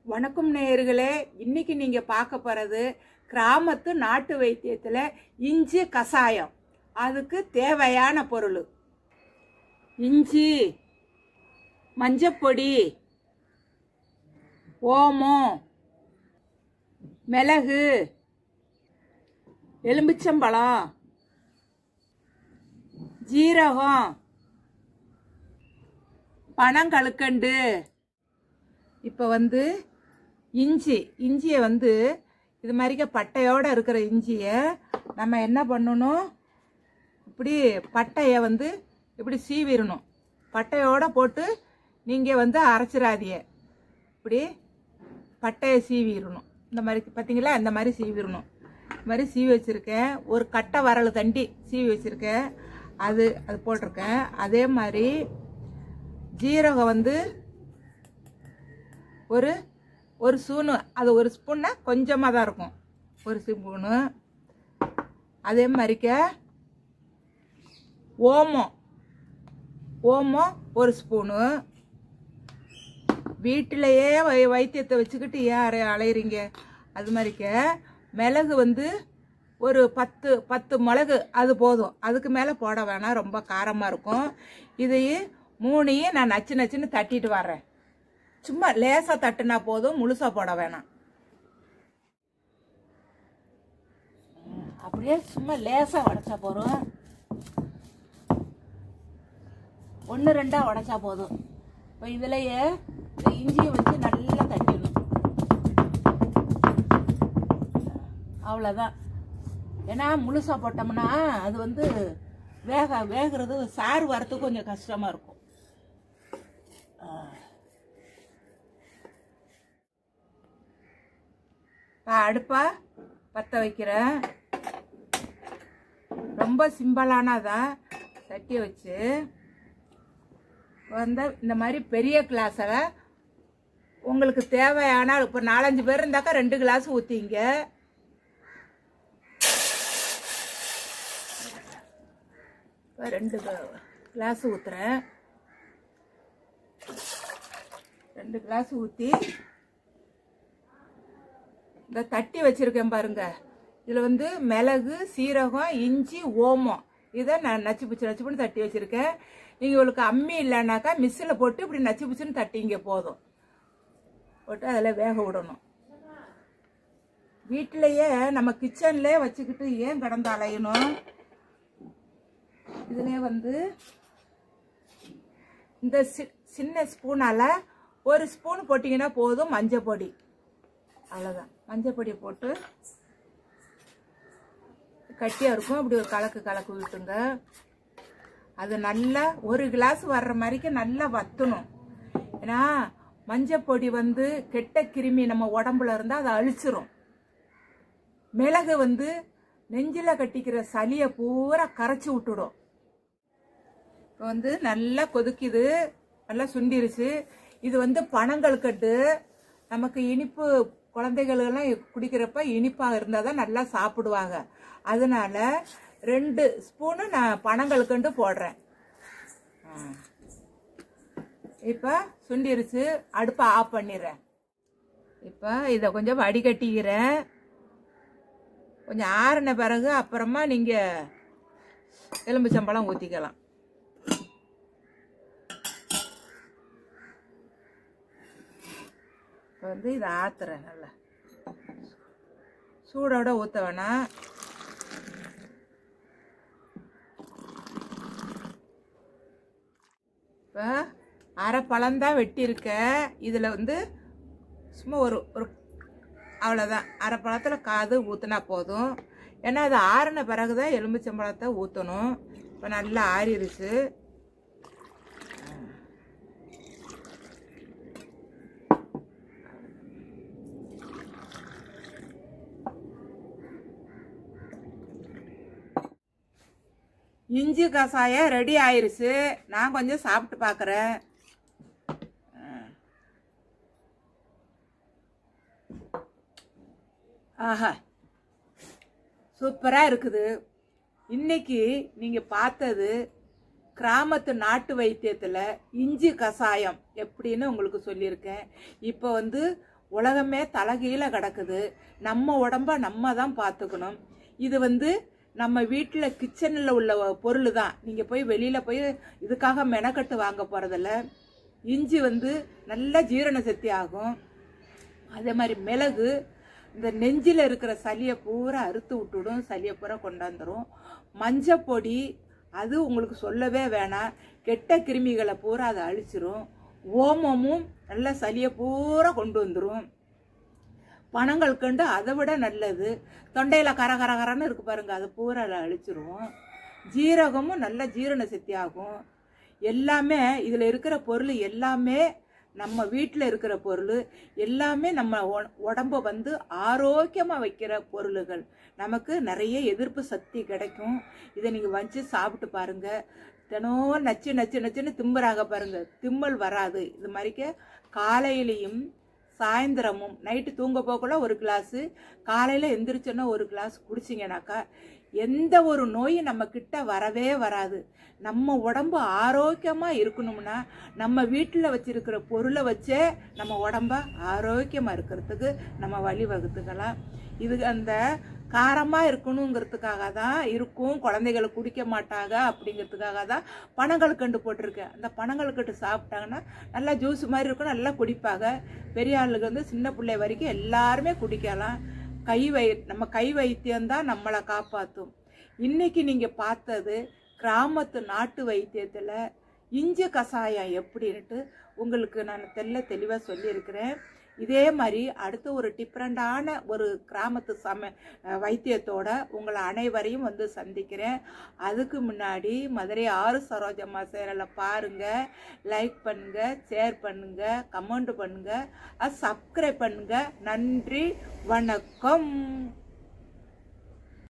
வணக்கம் நேயர்களே இன்னைக்கு நீங்க பார்க்க போறது கிராமத்து நாட்டு வைத்தியத்துல இஞ்சி கசாயம் அதுக்கு தேவையான பொருள் இஞ்சி மஞ்சப்பொடி ஓமம் மிளகு எலும்பிச்சம்பழம் ஜீரகம் பனங்கழுக்கண்டு இப்போ வந்து இஞ்சி இஞ்சியை வந்து இது மாதிரிக்க பட்டையோடு இருக்கிற இஞ்சியை நம்ம என்ன பண்ணணும் இப்படி பட்டையை வந்து இப்படி சீவிடணும் பட்டையோடு போட்டு நீங்கள் வந்து அரைச்சிடாதீங்க இப்படி பட்டையை சீவிடணும் இந்த மாதிரி பார்த்தீங்களா இந்த மாதிரி சீவிடணும் இந்த மாதிரி சீவி வச்சுருக்கேன் ஒரு கட்டை வரல் தண்டி சீவி வச்சுருக்கேன் அது அது போட்டிருக்கேன் அதே மாதிரி ஜீரகம் வந்து ஒரு ஒரு ஸ்பூனு அது ஒரு ஸ்பூன்னா கொஞ்சமாக தான் இருக்கும் ஒரு ஸ்பூனு அதே மாதிரிக்க ஓமம் ஓமம் ஒரு ஸ்பூனு வீட்டிலையே வை வைத்தியத்தை வச்சுக்கிட்டு ஏன் அரை அலையிறீங்க அது மாதிரிக்க மிளகு வந்து ஒரு பத்து பத்து மிளகு அது போதும் அதுக்கு மேலே போட வேணாம் ரொம்ப காரமாக இருக்கும் இதையும் மூணையும் நான் நச்சு நச்சுன்னு தட்டிட்டு வர்றேன் சும்மா லேசாக தட்டுனா போதும் முழுசாக போட வேணாம் அப்படியே சும்மா லேசாக உடச்சா போதும் ஒன்று ரெண்டாக உடச்சா போதும் இப்போ இதுலையே இந்த இஞ்சியை வச்சு நல்லா தட்டிடணும் அவ்வளோதான் ஏன்னா முழுசாக போட்டோம்னா அது வந்து வேக வேகிறது சாறு வரத்துக்கு கொஞ்சம் கஷ்டமாக இருக்கும் நான் அடுப்பா பற்ற வைக்கிறேன் ரொம்ப சிம்பிளானதான் சட்டி வச்சு வந்து இந்த மாதிரி பெரிய கிளாஸில் உங்களுக்கு தேவையான இப்போ நாலஞ்சு பேர் இருந்தாக்கா ரெண்டு கிளாஸ் ஊற்றிங்க இப்போ ரெண்டு கிளாஸ் ஊற்றுறேன் ரெண்டு கிளாஸ் ஊற்றி இந்த தட்டி வச்சிருக்கேன் பாருங்க இதில் வந்து மிளகு சீரகம் இஞ்சி ஓமம் இதை நான் நச்சு பிச்சு நச்சு பண்ணி தட்டி வச்சிருக்கேன் நீங்கள் உங்களுக்கு அம்மி இல்லைனாக்கா மிஸ்ஸில் போட்டு இப்படி நச்சு பிச்சுன்னு தட்டிங்க போதும் போட்டு அதில் வேக விடணும் வீட்டிலையே நம்ம கிச்சன்லேயே வச்சுக்கிட்டு ஏன் கடந்து அலையணும் இதுலேயே வந்து இந்த சி சின்ன ஸ்பூனால் ஒரு ஸ்பூன் போட்டிங்கன்னா போதும் மஞ்சள் பொடி அவ்வளோதான் மஞ்சள் பொடியை போட்டு கட்டியாக இருக்கும் அப்படி ஒரு கலக்கு கலக்கு விட்டுங்க அது நல்லா ஒரு கிளாஸ் வர்ற மாதிரிக்கு நல்லா வத்தணும் ஏன்னா மஞ்சள் பொடி வந்து கெட்ட கிருமி நம்ம உடம்புல இருந்தால் அதை அழிச்சிரும் மிளகு வந்து நெஞ்சில் கட்டிக்கிற சளியை பூரா கரைச்சி விட்டுடும் இப்போ வந்து நல்லா கொதிக்குது நல்லா சுண்டிருச்சு இது வந்து பனங்கல்கட்டு நமக்கு இனிப்பு குழந்தைகளெல்லாம் குடிக்கிறப்ப இனிப்பாக இருந்தால் தான் நல்லா சாப்பிடுவாங்க அதனால ரெண்டு ஸ்பூனு நான் பனங்கல்கண்டு போடுறேன் இப்போ சுண்டிருச்சு அடுப்பை ஆஃப் பண்ணிடுறேன் இப்போ இதை கொஞ்சம் வடிகட்டிக்கிறேன் கொஞ்சம் ஆறின பிறகு அப்புறமா நீங்கள் எலும்புச்சம்பழம் ஊற்றிக்கலாம் இப்போ வந்து இதை ஆற்றுறேன் நல்லா சூடோட ஊற்ற வேணாம் இப்போ அரை பழம்தான் வெட்டியிருக்கேன் இதில் வந்து சும்மா ஒரு ஒரு அவ்வளோதான் அரை பழத்தில் காது ஊற்றினா போதும் ஏன்னா அது ஆறின பிறகு தான் எலும்புச்சம்பழத்தை ஊற்றணும் இப்போ நல்லா ஆறிடுச்சு இஞ்சி கசாயம் ரெடி ஆயிருச்சு நான் கொஞ்சம் சாப்பிட்டு பார்க்குறேன் ஆஹா சூப்பராக இருக்குது இன்னைக்கு நீங்கள் பார்த்தது கிராமத்து நாட்டு வைத்தியத்தில் இஞ்சி கசாயம் எப்படின்னு உங்களுக்கு சொல்லியிருக்கேன் இப்போ வந்து உலகமே தலைகீழ கிடக்குது நம்ம உடம்ப நம்ம தான் பார்த்துக்கணும் இது வந்து நம்ம வீட்டில் கிச்சனில் உள்ள பொருள் தான் நீங்கள் போய் வெளியில் போய் இதுக்காக மெனக்கட்டு வாங்க போகிறதில்ல இஞ்சி வந்து நல்ல ஜீரண சக்தி ஆகும் அதே மாதிரி மிளகு இந்த நெஞ்சில் இருக்கிற சளியை பூரா அறுத்து விட்டுடும் சளியை பூரா கொண்டாந்துரும் மஞ்சப்பொடி அது உங்களுக்கு சொல்லவே வேணாம் கெட்ட கிருமிகளை பூரா அதை அழிச்சிரும் ஓமமும் நல்ல சளியை பூரா கொண்டு வந்துடும் பனங்கள் கண்டு அதை விட நல்லது தொண்டையில் கர கர கரன்னு இருக்கு பாருங்க அது பூரா அதை அழிச்சிரும் ஜீரகமும் நல்ல ஜீரண சக்தி ஆகும் எல்லாமே இதில் இருக்கிற பொருள் எல்லாமே நம்ம வீட்டில் இருக்கிற பொருள் எல்லாமே நம்ம உ- உடம்ப வந்து ஆரோக்கியமாக வைக்கிற பொருளுகள் நமக்கு நிறைய எதிர்ப்பு சக்தி கிடைக்கும் இதை நீங்கள் வச்சு சாப்பிட்டு பாருங்க தினம் நச்சு நச்சு நச்சுன்னு திம்புறாங்க பாருங்க திம்மல் வராது இது மாதிரிக்க காலையிலையும் சாயந்தரமும் நைட்டு தூங்க போகக்குள்ள ஒரு கிளாஸு காலையில் எந்திரிச்சோன்னா ஒரு கிளாஸ் குடிச்சிங்கனாக்கா எந்த ஒரு நோயும் நம்ம கிட்ட வரவே வராது நம்ம உடம்பு ஆரோக்கியமாக இருக்கணும்னா நம்ம வீட்டில் வச்சிருக்கிற பொருளை வச்சே நம்ம உடம்ப ஆரோக்கியமாக இருக்கிறதுக்கு நம்ம வழி வகுத்துக்கலாம் இது அந்த காரமாக இருக்கணுங்கிறதுக்காக தான் இருக்கும் குழந்தைகளை குடிக்க மாட்டாங்க அப்படிங்கிறதுக்காக தான் பனங்கள் கண்டு போட்டிருக்கேன் அந்த பனங்கள் கண்டு சாப்பிட்டாங்கன்னா நல்லா ஜூஸ் மாதிரி இருக்கும் நல்லா குடிப்பாங்க பெரிய ஆளுக்கு வந்து சின்ன பிள்ளை வரைக்கும் எல்லாருமே குடிக்கலாம் கை வை நம்ம கை வைத்தியம்தான் நம்மளை காப்பாற்றும் இன்னைக்கு நீங்கள் பார்த்தது கிராமத்து நாட்டு வைத்தியத்தில் இஞ்சி கஷாயம் எப்படின்ட்டு உங்களுக்கு நான் தெல்ல தெளிவாக சொல்லியிருக்கிறேன் இதே மாதிரி அடுத்த ஒரு டிஃப்ரெண்டான ஒரு கிராமத்து சம அஹ் வைத்தியத்தோட உங்களை அனைவரையும் வந்து சந்திக்கிறேன் அதுக்கு முன்னாடி மதுரை ஆறு சரோஜம்மா சேனலை பாருங்கள் லைக் பண்ணுங்கள் ஷேர் பண்ணுங்கள் கமெண்ட் பண்ணுங்கள் சப்ஸ்கிரைப் பண்ணுங்கள் நன்றி வணக்கம்